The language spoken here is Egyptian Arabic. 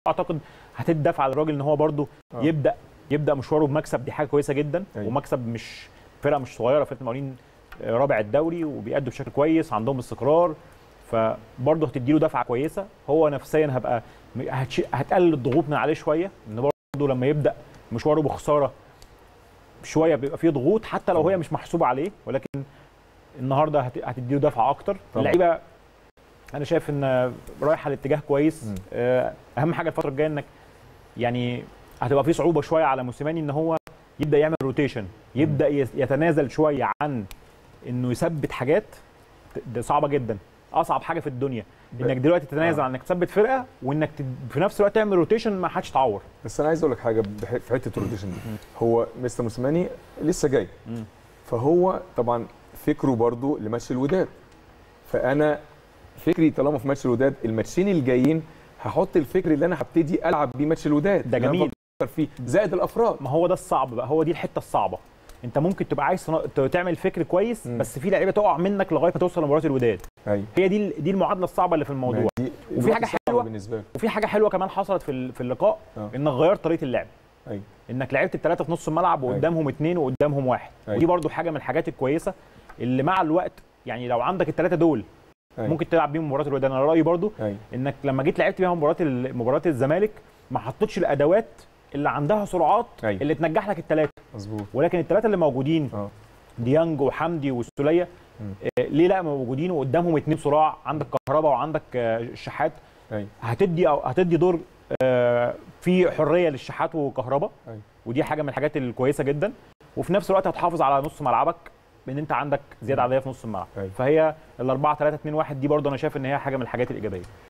اعتقد هتدي دفعه للراجل ان هو برده آه. يبدا يبدا مشواره بمكسب دي حاجه كويسه جدا أيوة. ومكسب مش فرقه مش صغيره فرقه المقاولين آه، رابع الدوري وبيأدوا بشكل كويس عندهم استقرار فبرضه هتدي له دفعه كويسه هو نفسيا هبقى م- هتش- هتقلل الضغوط من عليه شويه ان برضه لما يبدا مشواره بخساره شويه بيبقى فيه ضغوط حتى لو هي مش محسوبه عليه ولكن النهارده هت- هتدي له دفعه اكتر طبعا. اللعيبه انا شايف ان رايحه لاتجاه كويس مم. آه، اهم حاجه الفتره الجايه انك يعني هتبقى في صعوبه شويه على موسيماني ان هو يبدا يعمل روتيشن يبدا يس- يتنازل شويه عن انه يثبت حاجات ده صعبه جدا اصعب حاجه في الدنيا ب- انك دلوقتي تتنازل آه. عن انك تثبت فرقه وانك تد- في نفس الوقت تعمل روتيشن ما حدش تعور بس انا عايز اقول لك حاجه بح- في حته الروتيشن دي هو مستر موسيماني لسه جاي مم. فهو طبعا فكره برضو لماتش الوداد فانا فكري طالما في ماتش الوداد الماتشين الجايين هحط الفكر اللي انا هبتدي العب بيه ماتش الوداد ده اللي أنا جميل. بفكر فيه زائد الافراد ما هو ده الصعب بقى هو دي الحته الصعبه انت ممكن تبقى عايز صنا- ت- تعمل فكر كويس مم. بس في لعيبه تقع منك لغايه ما توصل لمباراه الوداد ايوه هي دي ال- دي المعادله الصعبه اللي في الموضوع دي وفي الوقت حاجة صعب حلوة. بالنسبه لي وفي حاجه حلوه كمان حصلت في ال- في اللقاء آه. انك غيرت طريقه اللعب ايوه انك لعبت الثلاثه في نص الملعب أيوة. وقدامهم اثنين وقدامهم واحد أيوة. ودي برضو حاجه من الحاجات الكويسه اللي مع الوقت يعني لو عندك الثلاثه دول أيوة. ممكن تلعب بيهم مباراه الوداد انا رايي برضو ايوه انك لما جيت لعبت بيها مباراه ال- مباراه الزمالك ما حطيتش الادوات اللي عندها سرعات أيوة. اللي تنجح لك الثلاثه مظبوط ولكن الثلاثه اللي موجودين اه ديانج وحمدي والسوليه مم. آه، ليه لا موجودين وقدامهم اتنين صراع عندك كهربا وعندك آه، الشحات ايوه هتدي او هتدي دور آه، في حريه للشحات وكهربا أيوة. ودي حاجه من الحاجات الكويسه جدا وفي نفس الوقت هتحافظ على نص ملعبك بان انت عندك زياده عدديه في نص الملعب أيوة. فهي ال 4 3 2 1 دي برضه انا شايف ان هي حاجه من الحاجات الايجابيه